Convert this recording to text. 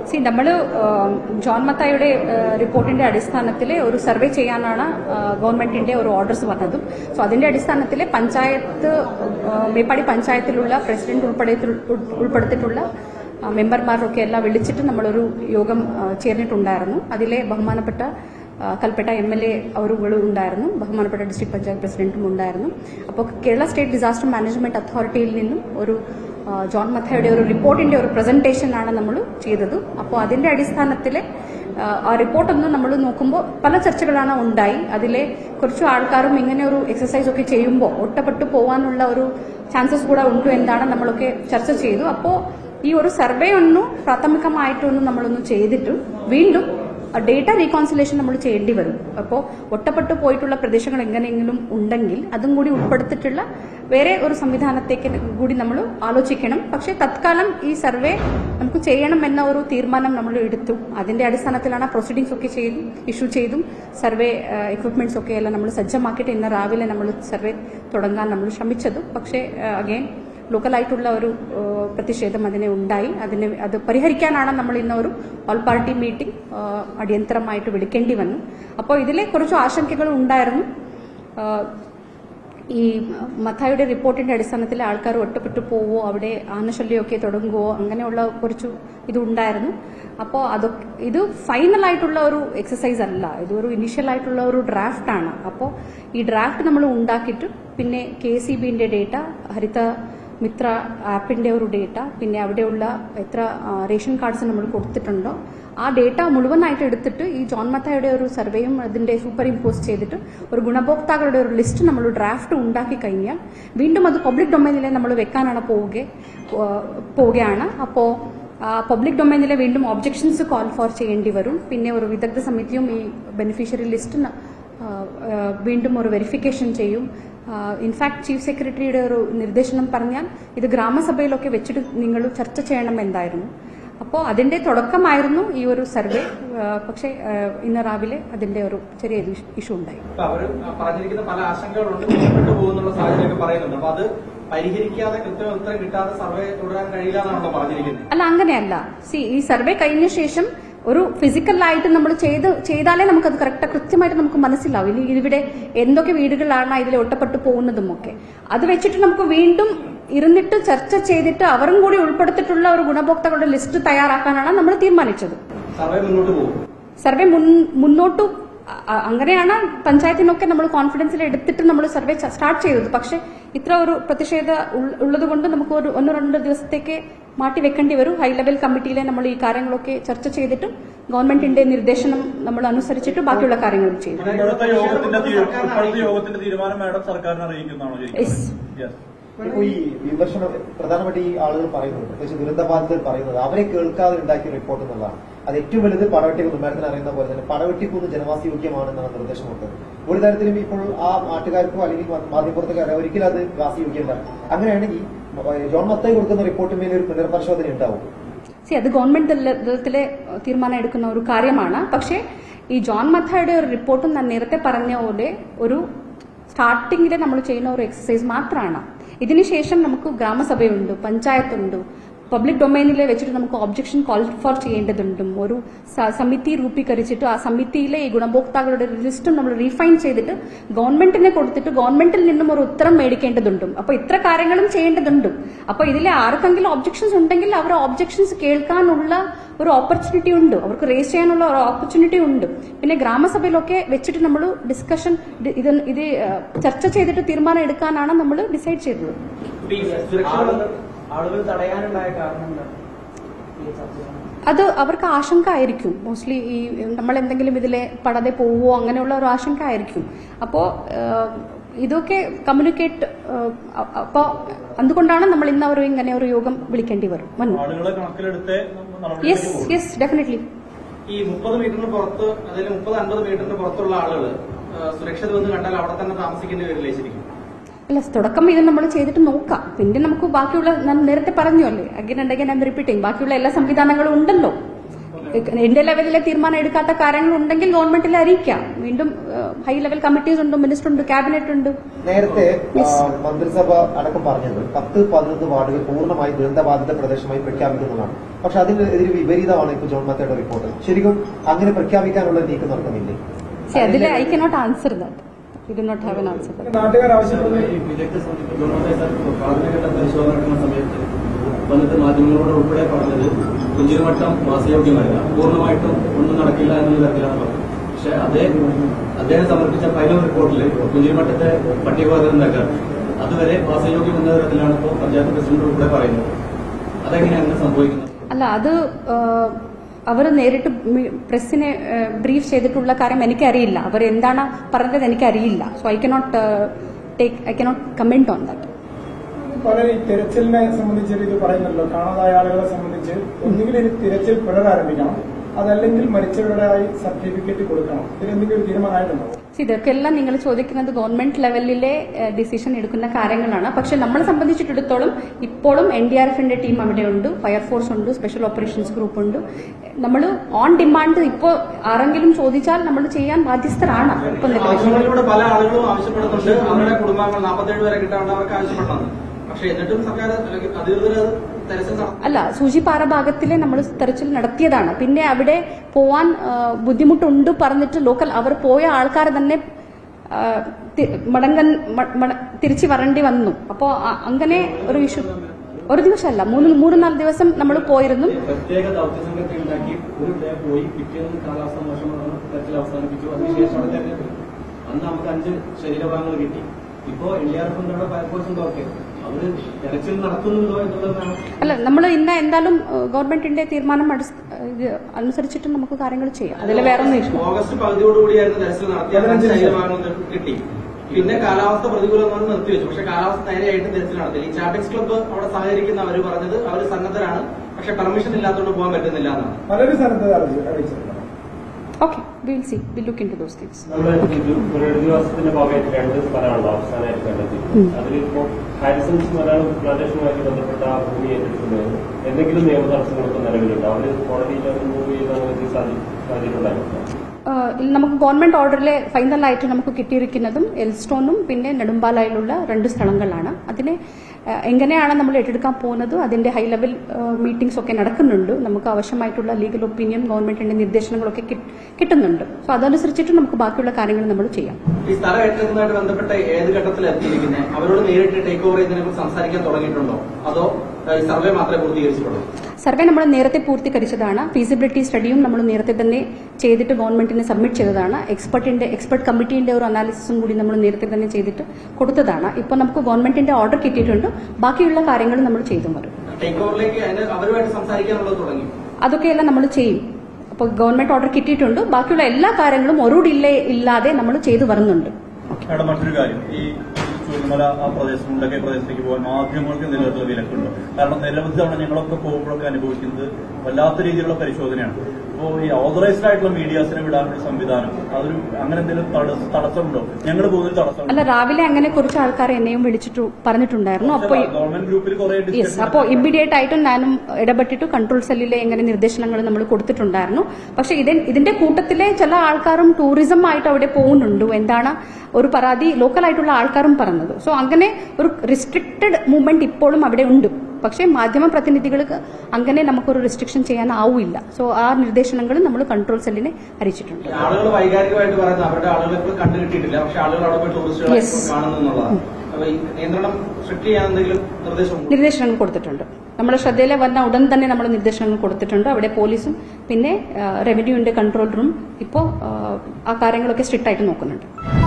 C നമ്മൾ John മത്തായുടെ റിപ്പോർട്ടിന്റെ അടിസ്ഥാനത്തിൽ ഒരു സർവേ ചെയ്യാനാണ് ഗവൺമെന്റിന്റെ ഒരു ഓർഡേഴ്സ് വന്നതും സോ അതിന്റെ അടിസ്ഥാനത്തിൽ പഞ്ചായത്ത് ആ, മേപ്പാടി പഞ്ചായത്തിലുള്ള പ്രസിഡന്റ് ഉൾപ്പെടെ ഉൾപ്പെടുത്തിയിട്ടുള്ള ആ, മെമ്പർമാരൊക്കെ എല്ലാം വിളിച്ചിട്ട് നമ്മളൊരു യോഗം ആ, ചേർന്നിട്ടുണ്ടായിരുന്നു അതിലെ ബഹുമാനപ്പെട്ട ആ, കൽപ്പറ്റ എം എൽ എ അവരുകളും ഉണ്ടായിരുന്നു ബഹുമാനപ്പെട്ട ഡിസ്ട്രിക്ട് പഞ്ചായത്ത് പ്രസിഡന്റും ഉണ്ടായിരുന്നു അപ്പോൾ കേരള സ്റ്റേറ്റ് ഡിസാസ്റ്റർ മാനേജ്മെന്റ് അതോറിറ്റിയിൽ നിന്നും ഒരു ആ, ജോൺ മത്തയുടെ ഒരു റിപ്പോർട്ടിന്റെ ഒരു പ്രസന്റേഷൻ ആണ് നമ്മൾ ചെയ്തത് അപ്പോൾ അതിന്റെ അടിസ്ഥാനത്തിൽ ആ റിപ്പോർട്ടൊന്ന് നമ്മൾ നോക്കുമ്പോൾ പല ചർച്ചകളാണ് ഉണ്ടായി അതിലെ കുറച്ച് ആൾക്കാരും ഇങ്ങനെ ഒരു എക്സസൈസ് ഒക്കെ ചെയ്യുമ്പോൾ ഒറ്റപ്പെട്ടു പോകാനുള്ള ഒരു ചാൻസസ് കൂടെ ഉണ്ട് എന്താണ് നമ്മളൊക്കെ ചർച്ച ചെയ്തു അപ്പോൾ ഈ ഒരു സർവേ ഒന്ന് പ്രാഥമികമായിട്ടൊന്ന് നമ്മളൊന്ന് ചെയ്തിട്ട് വീണ്ടും ഡേറ്റ റീകോൺസിലേഷൻ നമ്മൾ ചെയ്യേണ്ടി വരും അപ്പോൾ ഒറ്റപ്പെട്ടു പോയിട്ടുള്ള പ്രദേശങ്ങൾ എങ്ങനെയെങ്കിലും ഉണ്ടെങ്കിൽ അതും കൂടി ഉൾപ്പെടുത്തിയിട്ടുള്ള വേറെ ഒരു സംവിധാനത്തേക്ക് കൂടി നമ്മൾ ആലോചിക്കണം പക്ഷേ തത്കാലം ഈ സർവേ നമുക്ക് ചെയ്യണം എന്ന ഒരു തീരുമാനം നമ്മൾ എടുത്തു അതിന്റെ അടിസ്ഥാനത്തിലാണ് പ്രൊസീഡിങ്സ് ഒക്കെ ചെയ്തു ഇഷ്യൂ ചെയ്തും സർവേ എക്വിപ്മെന്റ്സ് ഒക്കെ എല്ലാം നമ്മൾ സജ്ജമാക്കിയിട്ട് ഇന്ന് രാവിലെ നമ്മൾ സർവേ തുടങ്ങാൻ നമ്മൾ ശ്രമിച്ചതും പക്ഷേ അഗെയിൻ ലോക്കലായിട്ടുള്ള ഒരു ഏഹ്, പ്രതിഷേധം അതിനെ ഉണ്ടായി അതിനെ അത് പരിഹരിക്കാനാണ് നമ്മൾ ഇന്ന് ഒരു ഓൾ പാർട്ടി മീറ്റിംഗ് ഏഹ്, അടിയന്തരമായിട്ട് വിളിക്കേണ്ടി വന്നു അപ്പോൾ ഇതിലെ കുറച്ച് ആശങ്കകൾ ഉണ്ടായിരുന്നു ഏഹ്, ഈ മഥായുടെ റിപ്പോർട്ടിന്റെ അടിസ്ഥാനത്തിൽ ആൾക്കാർ ഒറ്റപ്പെട്ടു പോവോ അവിടെ ആനശല്യമൊക്കെ തുടങ്ങുമോ അങ്ങനെയുള്ള കുറച്ച് ഇതുണ്ടായിരുന്നു അപ്പോൾ അതൊക്കെ ഇത് ഫൈനൽ ആയിട്ടുള്ള ഒരു എക്സസൈസ് അല്ല ഇതൊരു ഇനിഷ്യൽ ആയിട്ടുള്ള ഒരു ഡ്രാഫ്റ്റ് ആണ് അപ്പോൾ ഈ ഡ്രാഫ്റ്റ് നമ്മൾ ഉണ്ടാക്കിയിട്ട് പിന്നെ കെ സി ബിന്റെ ഡേറ്റ ഹരിത മിത്ര ആപ്പിന്റെ ഒരു ഡേറ്റ പിന്നെ അവിടെയുള്ള എത്ര ആ, റേഷൻ കാർഡ്സ് നമ്മൾ കൊടുത്തിട്ടുണ്ടോ ആ ഡേറ്റ മുഴുവനായിട്ട് എടുത്തിട്ട് ഈ ജോൺ മത്തായുടെ ഒരു സർവേയും അതിന്റെ സൂപ്പർ ഇമ്പോസ് ചെയ്തിട്ട് ഒരു ഗുണഭോക്താക്കളുടെ ഒരു ലിസ്റ്റ് നമ്മൾ ഡ്രാഫ്റ്റ് ഉണ്ടാക്കി കഴിഞ്ഞാൽ വീണ്ടും അത് പബ്ലിക് ഡൊമൈനിലെ നമ്മൾ വെക്കാനാണ് പോവുക പോവുകയാണ് അപ്പോൾ പബ്ലിക് ഡൊമൈനിലെ വീണ്ടും ഒബ്ജക്ഷൻസ് കോൾ ഫോർ ചെയ്യേണ്ടി വരും പിന്നെ ഒരു വിദഗ്ധ സമിതിയും ഈ ബെനിഫിഷ്യറി ലിസ്റ്റ് ന- ആ, ആ, വീണ്ടും ഒരു വെരിഫിക്കേഷൻ ചെയ്യും ഇൻഫാക്ട് ചീഫ് സെക്രട്ടറിയുടെ ഒരു നിർദ്ദേശനം പറഞ്ഞാൽ ഇത് ഗ്രാമസഭയിലൊക്കെ വെച്ചിട്ട് നിങ്ങൾ ചർച്ച ചെയ്യണം എന്തായിരുന്നു അപ്പോൾ അതിന്റെ തുടക്കമായിരുന്നു ഈ ഒരു സർവേ ആ, പക്ഷേ ആ, ഇന്ന് രാവിലെ അതിന്റെ ഒരു ചെറിയ ഇഷ്യൂ ഉണ്ടായി അപ്പൊ അവര് പറഞ്ഞിരിക്കുന്ന പല ആശങ്കകളുണ്ട് നഷ്ടപ്പെട്ടു പോകുന്നുള്ള സാഹചര്യമൊക്കെ പറയുന്നുണ്ട് അപ്പൊ അത് പരിഹരിക്കാതെ കൃത്യം ഉത്തരം കിട്ടാതെ സർവേ തുടരാൻ കഴിയില്ല എന്നാണല്ലോ പറഞ്ഞിരിക്കുന്നത് അല്ല അങ്ങനെയല്ല സി ഈ സർവേ കഴിഞ്ഞ ശേഷം ഒരു ഫിസിക്കലായിട്ട് നമ്മൾ ചെയ്ത് ചെയ്താലേ നമുക്കത് കറക്റ്റ് കൃത്യമായിട്ട് നമുക്ക് മനസ്സിലാവും ഇനി ഇവിടെ എന്തൊക്കെ വീടുകളാണ് ഇതിൽ ഒട്ടപ്പെട്ടു പോകുന്നതും ഒക്കെ അത് വെച്ചിട്ട് നമുക്ക് വീണ്ടും ഇരുന്നിട്ട് ചർച്ച ചെയ്തിട്ട് അവരും കൂടി ഉൾപ്പെടുത്തിയിട്ടുള്ള ഒരു ഗുണഭോക്താക്കളുടെ ലിസ്റ്റ് തയ്യാറാക്കാനാണ് നമ്മൾ തീരുമാനിച്ചത് സർവേ മുന്നോട്ട് പോകും സർവേ മുൻ- മുന്നോട്ടു അ- അ- അങ്ങനെയാണ് പഞ്ചായത്തിനൊക്കെ നമ്മൾ കോൺഫിഡൻസിൽ എടുത്തിട്ട് നമ്മൾ സർവേ സ്റ്റാർട്ട് ചെയ്തത് പക്ഷെ ഇത്ര ഒരു പ്രതിഷേധ ഉൾ- ഉള്ളത് കൊണ്ട് നമുക്ക് ഒരു ഒന്നോ രണ്ടോ ദിവസത്തേക്ക് മാറ്റി വെക്കേണ്ടി വരും ഹൈ ലെവൽ കമ്മിറ്റിയിലെ നമ്മൾ ഈ കാര്യങ്ങളൊക്കെ ചർച്ച ചെയ്തിട്ടും ഗവൺമെന്റിന്റെ നിർദ്ദേശനം നമ്മൾ അനുസരിച്ചിട്ട് ബാക്കിയുള്ള കാര്യങ്ങളും ചെയ്യും ഇപ്പോഴത്തെ യോഗത്തിന്റെ തീ- ഇപ്പോഴത്തെ യോഗത്തിന്റെ തീരുമാനം മാഡം സർക്കാരിനെ അറിയിക്കുന്നതാണോ Yes. യെസ് ഇപ്പൊ ഈ വിമർശനം പ്രധാനമായിട്ട് ഈ ആളുകൾ പറയുന്നത് പ്രത്യേകിച്ച് ദുരന്തബാധിതർ പറയുന്നത് അവരെ കേൾക്കാതെ ഉണ്ടാക്കിയ റിപ്പോർട്ട് എന്നുള്ളതാണ് അത് ഏറ്റവും വലുത് പടവെട്ടിക്കുന്ന് മേഡത്തിന് അറിയുന്ന പോലെ തന്നെ പടവെട്ടിക്കുന്ന് ജനവാസയോഗ്യമാണെന്നാണ് നിർദ്ദേശമുണ്ട് ഒരു തരത്തിലും ഇപ്പോൾ ആ നാട്ടുകാർക്കോ അല്ലെങ്കിൽ മാധ്യമപ്രവർത്തകരോ ഒരിക്കലും അത് വാസയോഗ്യമല്ല അങ്ങനെയാണെങ്കിൽ ജോൺ മത്തായി കൊടുക്കുന്ന റിപ്പോർട്ടിന്മേൽ ഒരു പുനർപരിശോധന ഉണ്ടാവും സി അത് ഗവൺമെന്റ് തല- തലത്തിലെ ഏഹ്, തീരുമാനം എടുക്കുന്ന ഒരു കാര്യമാണ് പക്ഷേ ഈ ജോൺ മത്തായുടെ ഒരു റിപ്പോർട്ടും ഞാൻ നേരത്തെ പറഞ്ഞ പോലെ ഒരു സ്റ്റാർട്ടിങ്ങിൽ നമ്മൾ ചെയ്യുന്ന ഒരു എക്സസൈസ് മാത്രമാണ് ഇതിനുശേഷം നമുക്ക് ഗ്രാമസഭയുണ്ട് പഞ്ചായത്തുണ്ട് പബ്ലിക് ഡൊമൈനിൽ വെച്ചിട്ട് നമുക്ക് ഒബ്ജക്ഷൻ കോൾ ഫോർ ചെയ്യേണ്ടതുണ്ടും ഒരു സ- സമിതി രൂപീകരിച്ചിട്ട് ആ സമിതിയിലെ ഈ ഗുണഭോക്താക്കളുടെ ലിസ്റ്റും നമ്മൾ റീഫൈൻ ചെയ്തിട്ട് ഗവൺമെന്റിനെ കൊടുത്തിട്ട് ഗവൺമെന്റിൽ നിന്നും ഒരു ഉത്തരം മേടിക്കേണ്ടതുണ്ടും അപ്പൊ ഇത്ര കാര്യങ്ങളും ചെയ്യേണ്ടതുണ്ട് അപ്പൊ ഇതിലെ ആർക്കെങ്കിലും ഒബ്ജക്ഷൻസ് ഉണ്ടെങ്കിൽ അവർ ഒബ്ജക്ഷൻസ് കേൾക്കാനുള്ള ഒരു ഓപ്പർച്യൂണിറ്റി ഉണ്ട് അവർക്ക് റേസ് ചെയ്യാനുള്ള ഒരു ഓപ്പർച്യൂണിറ്റി ഉണ്ട് പിന്നെ ഗ്രാമസഭയിലൊക്കെ വെച്ചിട്ട് നമ്മൾ ഡിസ്കഷൻ ഇത് ഇത് ഏഹ്, ചർച്ച ചെയ്തിട്ട് തീരുമാനം എടുക്കാനാണ് നമ്മൾ ഡിസൈഡ് ചെയ്തത് ഇപ്പൊ ഈ സുരക്ഷാ ആളുകൾ ആളുകൾ തടയാനുണ്ടായ കാരണം എന്താണ് ഈ ചർച്ച അത് അവർക്ക് ആശങ്ക ആയിരിക്കും മോസ്റ്റ്ലി ഈ നമ്മൾ എന്തെങ്കിലും ഇതിലെ പടതെ പോവോ അങ്ങനെയുള്ള ഒരു ആശങ്ക ആയിരിക്കും അപ്പോ ഏഹ്, ഇതൊക്കെ കമ്മ്യൂണിക്കേറ്റ് അപ്പോൾ അതുകൊണ്ടാണ് നമ്മൾ ഇന്ന് ഒരു ഇങ്ങനെ ഒരു യോഗം വിളിക്കേണ്ടി വരും വന്നു ആളുകളെ കണക്കിലെടുത്ത് നടപടിയിലേക്ക് യെസ് പോകും യെസ് ഡെഫിനറ്റ്ലി ഈ മുപ്പത് മീറ്ററിന് പുറത്ത് അതിൽ മുപ്പത് അൻപത് മീറ്ററിന് പുറത്തുള്ള ആളുകൾ സുരക്ഷിതമെന്ന് കണ്ടാൽ അവിടെ തന്നെ താമസിക്കേണ്ടി വരില്ലേ ശരിക്കും അല്ല തുടക്കം ഇത് നമ്മൾ ചെയ്തിട്ട് നോക്കാം പിന്നെ നമുക്ക് ബാക്കിയുള്ള ഞാൻ നേരത്തെ പറഞ്ഞു അല്ലേ again and again I repeating ബാക്കിയുള്ള എല്ലാ സംവിധാനങ്ങളും ഉണ്ടല്ലോ എന്റെ ലെവലിലെ തീരുമാനം എടുക്കാത്ത കാര്യങ്ങൾ ഉണ്ടെങ്കിൽ ഗവൺമെന്റിൽ അറിയിക്കാം വീണ്ടും ഹൈ ലെവൽ കമ്മിറ്റീസ് ഉണ്ട് മിനിസ്റ്റർ ഉണ്ട് ക്യാബിനറ്റ് ഉണ്ട് നേരത്തെ ആ, മന്ത്രിസഭ അടക്കം പറഞ്ഞത് പത്ത് പതിനൊന്ന് വാർഡുകൾ പൂർണ്ണമായി ദുരന്തബാധിത പ്രദേശമായി പ്രഖ്യാപിക്കുന്നതാണ് പക്ഷെ അതിനെതിരെ വിപരീതമാണ് ഇപ്പോൾ ജോൺ മാത്തയുടെ റിപ്പോർട്ട് ശരിക്കും അങ്ങനെ പ്രഖ്യാപിക്കാനുള്ള നീക്കം നടക്കുന്നില്ലേ See, അതിൽ I cannot answer that you do not have an answer നാട്ടുകാർ ആവശ്യപ്പെടുന്നത് ഈ വിദഗ്ധ സമിതി ഗവൺമെന്റ് സാർ പ്രാഥമികഘട്ട പരിശോധന നടക്കുന്ന സമയത്ത് വന്നിട്ട് മാധ്യമങ്ങളോട് ഉൾപ്പെടെ പറഞ്ഞത് കുഞ്ചിരമട്ടം വാസയോഗ്യമല്ല പൂർണ്ണമായിട്ടും ഒന്നും നടക്കില്ല എന്നുള്ള തരത്തിലാണ് പറഞ്ഞത് പക്ഷെ അതേ അദ്ദേഹം സമർപ്പിച്ച ഫൈനൽ റിപ്പോർട്ടിൽ കുഞ്ചിരമട്ടത്തെ പട്ടികവർഗം അതുവരെ വാസയോഗ്യം എന്ന തരത്തിലാണ് ഇപ്പോൾ പഞ്ചായത്ത് പ്രസിഡന്റ് ഉൾപ്പെടെ പറയുന്നത് അതെങ്ങനെയാണ് അങ്ങനെ സംഭവിക്കുന്നത് അല്ല അത് അവർ നേരിട്ട് മി- പ്രസ്സിനെ ബ്രീഫ് ചെയ്തിട്ടുള്ള കാര്യം എനിക്കറിയില്ല അവർ എന്താണ് പറഞ്ഞത് എനിക്കറിയില്ല so I cannot take I cannot comment on that പല ഈ തിരച്ചിലിനെ സംബന്ധിച്ച് ഇത് പറയുന്നല്ലോ കാണാതായ ആളുകളെ സംബന്ധിച്ച് ഒന്നുകിൽ ഇനി തിരച്ചിൽ പുനരാരംഭിക്കണം അതല്ലെങ്കിൽ മരിച്ചവരുടേതായി സർട്ടിഫിക്കറ്റ് കൊടുക്കണം ഇതിലെന്തെങ്കിലും തീരുമാനമായിട്ടുണ്ടോ ഇതൊക്കെല്ലാം നിങ്ങൾ ചോദിക്കുന്നത് ഗവൺമെന്റ് ലെവലിലെ ഡിസിഷൻ എടുക്കുന്ന കാര്യങ്ങളാണ് പക്ഷെ നമ്മളെ സംബന്ധിച്ചിടത്തോളം ഇപ്പോഴും എൻ ഡി ആർ എഫിന്റെ ടീം അവിടെ ഉണ്ട് ഫയർഫോഴ്സ് ഉണ്ട് സ്പെഷ്യൽ ഓപ്പറേഷൻസ് ഗ്രൂപ്പ് ഉണ്ട് നമ്മൾ ഓൺ ഡിമാൻഡ് ഇപ്പോൾ ആരെങ്കിലും ചോദിച്ചാൽ നമ്മൾ ചെയ്യാൻ ബാധ്യസ്ഥരാണ് ഇപ്പൊ നിലവിൽ ആവശ്യങ്ങളിലൂടെ പല ആളുകളും ആവശ്യപ്പെടുന്നുണ്ട് അവരുടെ കുടുംബാംഗങ്ങൾ നാൽപ്പത്തേഴ് വരെ കിട്ടാണ്ട് അവർക്ക് ആവശ്യപ്പെടുന്നത് പക്ഷെ എന്നിട്ടും സർക്കാർ അധികൃതർ അത് തെരച്ചിൽ നടത്തുന്നു അല്ല സൂചിപ്പാറ ഭാഗത്തിലെ നമ്മൾ തെരച്ചിൽ നടത്തിയതാണ് പിന്നെ അവിടെ പോവാൻ ആ, ബുദ്ധിമുട്ടുണ്ട് പറഞ്ഞിട്ട് ലോക്കൽ അവർ പോയ ആൾക്കാർ തന്നെ ആ, തി- മടങ്ങൻ മ- മട- തിരിച്ചു വരേണ്ടി വന്നു അപ്പോൾ അങ്ങനെ ഒരു ഇഷ്യൂ ഒരു ദിവസമല്ല മൂന്ന് മൂന്ന് നാല് ദിവസം നമ്മൾ പോയിരുന്നു പ്രത്യേക ദൗത്യസംഘത്തെ ഉണ്ടാക്കി ഒരു ഡേ പോയി പിറ്റേന്ന് കാലാവസ്ഥ മോശമാണ് തെരച്ചിൽ അവസാനിപ്പിച്ചു അതിനുശേഷമാണ് തെരഞ്ഞെടുപ്പ് അന്ന് നമുക്ക് അഞ്ച് ശരീരഭാഗങ്ങൾ കിട്ടി ഇപ്പോ എൻ ഡി ആർ എഫ് ഉണ്ട് ഫയർഫോഴ്സ് ഉണ്ട് ഒക്കെ അവര് തെരച്ചിൽ നടത്തുന്നുണ്ടോ എന്നുള്ളതാണ് അല്ല നമ്മൾ ഇന്ന എന്തായാലും ഗവൺമെന്റിന്റെ തീരുമാനം അടിസ്ഥ- ഇത് അനുസരിച്ചിട്ട് നമുക്ക് കാര്യങ്ങൾ ചെയ്യാം അതിൽ വേറെ ഒന്നും ഇഷ്യൂ ഓഗസ്റ്റ് പകുതിയോടുകൂടിയായിരുന്നു തെരച്ചിൽ നടത്തിയത് അഞ്ച് ശരീരഭാഗങ്ങൾ കിട്ടി പിന്നെ കാലാവസ്ഥ പ്രതികൂലമെന്ന് നിർത്തിവെച്ചു പക്ഷെ കാലാവസ്ഥ നേരെയായിട്ട് തെരച്ചിൽ നടത്തില്ല ഈ ചാപ്പിക്സ് ക്ലബ്ബ് അവിടെ സഹകരിക്കുന്ന അവർ പറഞ്ഞത് അവർ സന്നദ്ധരാണ് പക്ഷെ പെർമിഷൻ ഇല്ലാത്തതുകൊണ്ട് പോകാൻ പറ്റുന്നില്ല എന്നാണ് പലരും സ്ഥലത്ത് അറിയിച്ചിട്ടുണ്ട് okay will see will look into those things നമ്മുടെ ഇത് പുനരധിവാസത്തിന്റെ ഭാഗമായിട്ട് രണ്ട് സ്ഥലമാണല്ലോ അവസാനമായിട്ട് കണ്ടെത്തി അതിലിപ്പോ ഹാരിസൺസ് മലയാളം പ്ലാന്റേഷനുമായി ബന്ധപ്പെട്ട ആ ഭൂമി ഏറ്റെടുക്കുന്നത് എന്തെങ്കിലും നിയമ തടസ്സങ്ങളൊക്കെ നിലവിലുണ്ട് അവര് കോടതിയിൽ അത് മൂവ് ചെയ്ത് അങ്ങനെ സാധി- സാധ്യതയുണ്ടായിരുന്നു ആഹ് നമുക്ക് ഗവൺമെന്റ് ഓർഡറിലെ ഫൈനലായിട്ട് നമുക്ക് കിട്ടിയിരിക്കുന്നതും എൽസ്റ്റോണും പിന്നെ നെടുമ്പാലയിലുള്ള രണ്ട് സ്ഥലങ്ങളാണ് അതിനെ ആഹ് എങ്ങനെയാണ് നമ്മൾ ഏറ്റെടുക്കാൻ പോകുന്നത് അതിന്റെ ഹൈ ലെവൽ മീറ്റിംഗ്സ് ഒക്കെ നടക്കുന്നുണ്ട് നമുക്ക് ആവശ്യമായിട്ടുള്ള ലീഗൽ ഒപ്പീനിയൻ ഗവൺമെന്റിന്റെ നിർദ്ദേശങ്ങളൊക്കെ കി- കിട്ടുന്നുണ്ട് സോ അതനുസരിച്ചിട്ട് നമുക്ക് ബാക്കിയുള്ള കാര്യങ്ങൾ നമ്മൾ ചെയ്യാം ഈ സ്ഥലം ഏറ്റെടുക്കുന്നതായിട്ട് ബന്ധപ്പെട്ട ഏത് ഘട്ടത്തിൽ എത്തിയിരിക്കുന്നത് അവരോട് നേരിട്ട് ടേക്ക് ഓവർ ചെയ്യുന്നതിനെ കുറിച്ച് സംസാരിക്കാൻ തുടങ്ങിയിട്ടുണ്ടോ അതോ ഏഹ്, സർവേ മാത്രമേ പൂർത്തീകരിച്ചിട്ടുള്ളൂ സർവേ നമ്മൾ നേരത്തെ പൂർത്തീകരിച്ചതാണ് ഫീസിബിലിറ്റി സ്റ്റഡിയും നമ്മൾ നേരത്തെ തന്നെ ചെയ്തിട്ട് ഗവൺമെന്റിന് സബ്മിറ്റ് ചെയ്തതാണ് എക്സ്പെർട്ടിന്റെ എക്സ്പെർട്ട് കമ്മിറ്റീന്റെ ഒരു അനാലിസിസും കൂടി നമ്മൾ നേരത്തെ തന്നെ ചെയ്തിട്ട് കൊടുത്തതാണ് ഇപ്പോൾ നമുക്ക് ഗവൺമെന്റിന്റെ ഓർഡർ കിട്ടിയിട്ടുണ്ട് ബാക്കിയുള്ള കാര്യങ്ങൾ നമ്മൾ ചെയ്തു വരും ടേക്ക് ഓവറിലേക്ക് അതിന് അവരുമായിട്ട് സംസാരിക്കാനുള്ളത് തുടങ്ങി അതൊക്കെയെല്ലാം നമ്മൾ ചെയ്യും അപ്പോൾ ഗവൺമെന്റ് ഓർഡർ കിട്ടിയിട്ടുണ്ട് ബാക്കിയുള്ള എല്ലാ കാര്യങ്ങളും ഒരു ഡിലേ ഇല്ലാതെ നമ്മൾ ചെയ്തു വരുന്നുണ്ട് അവിടെ മറ്റൊരു കാര്യം ഈ ചൂരമല ആ പ്രദേശം മുണ്ടക്കൈ പ്രദേശത്തേക്ക് പോകാൻ മാധ്യമങ്ങൾക്ക് എന്തെങ്കിലും വിലക്കുണ്ടോ കാരണം നിരവധി തവണ ഞങ്ങളൊക്കെ പോകുമ്പോഴൊക്കെ അനുഭവിക്കുന്നത് വല്ലാത്ത രീതിയിലുള്ള പരിശോധനയാണ് അപ്പോൾ ഈ ഓതറൈസ്ഡ് ആയിട്ടുള്ള മീഡിയാസിനെ വിടാനുള്ള സംവിധാനം അതൊരു അങ്ങനെ എന്തെങ്കിലും തടസ്സം- തടസ്സമുണ്ടോ ഞങ്ങൾ പോകുന്ന തടസ്സം അല്ല രാവിലെ അങ്ങനെ കുറച്ച് ആൾക്കാർ എന്നെയും വിളിച്ചിട്ട് പറഞ്ഞിട്ടുണ്ടായിരുന്നു അപ്പോൾ ഗവൺമെന്റ് ഗ്രൂപ്പിൽ കുറെ യെസ് ഡിസ്കഷൻ അപ്പോൾ ഇമ്മീഡിയറ്റ് ആയിട്ടും ഞാനും ഇടപെട്ടിട്ട് കൺട്രോൾ സെല്ലിലെ എങ്ങനെ നിർദ്ദേശങ്ങൾ നമ്മൾ കൊടുത്തിട്ടുണ്ടായിരുന്നു പക്ഷെ ഇതിൻ ഇതിന്റെ കൂട്ടത്തിലെ ചില ആൾക്കാരും ടൂറിസം ആയിട്ട് അവിടെ പോകുന്നുണ്ട് എന്താണ് ഒരു പരാതി ലോക്കലായിട്ടുള്ള ആൾക്കാരും പറഞ്ഞത് സോ അങ്ങനെ ഒരു റിസ്ട്രിക്റ്റഡ് മൂവ്മെന്റ് ഇപ്പോഴും അവിടെ ഉണ്ട് പക്ഷേ മാധ്യമ പ്രതിനിധികൾക്ക് അങ്ങനെ നമുക്കൊരു റെസ്ട്രിക്ഷൻ ചെയ്യാൻ ആവില്ല സോ ആ നിർദ്ദേശങ്ങൾ നമ്മൾ കൺട്രോൾ സെല്ലിനെ അറിയിച്ചിട്ടുണ്ട് ഈ ആളുകൾ വൈകാരികമായിട്ട് പറയുന്നത് അവരുടെ ആളുകളെ ഇപ്പോൾ കണ്ടു കിട്ടിയിട്ടില്ല പക്ഷെ ആളുകൾ അവിടെ പോയി ടൂറിസ്റ്റുകളെ Yes. കാണുന്നു എന്നുള്ളതാണ് അപ്പൊ ഈ നിയന്ത്രണം സ്ട്രിക്ട് ചെയ്യാൻ എന്തെങ്കിലും നിർദ്ദേശമുണ്ടോ നിർദ്ദേശങ്ങൾ കൊടുത്തിട്ടുണ്ട് നമ്മുടെ ശ്രദ്ധയിൽ വന്ന ഉടൻ തന്നെ നമ്മൾ നിർദ്ദേശങ്ങൾ കൊടുത്തിട്ടുണ്ട് അവിടെ പോലീസും പിന്നെ റവന്യൂവിന്റെ കൺട്രോൾ റൂം ഇപ്പോൾ ആ കാര്യങ്ങളൊക്കെ സ്ട്രിക്റ്റ് ആയിട്ട് നോക്കുന്നുണ്ട്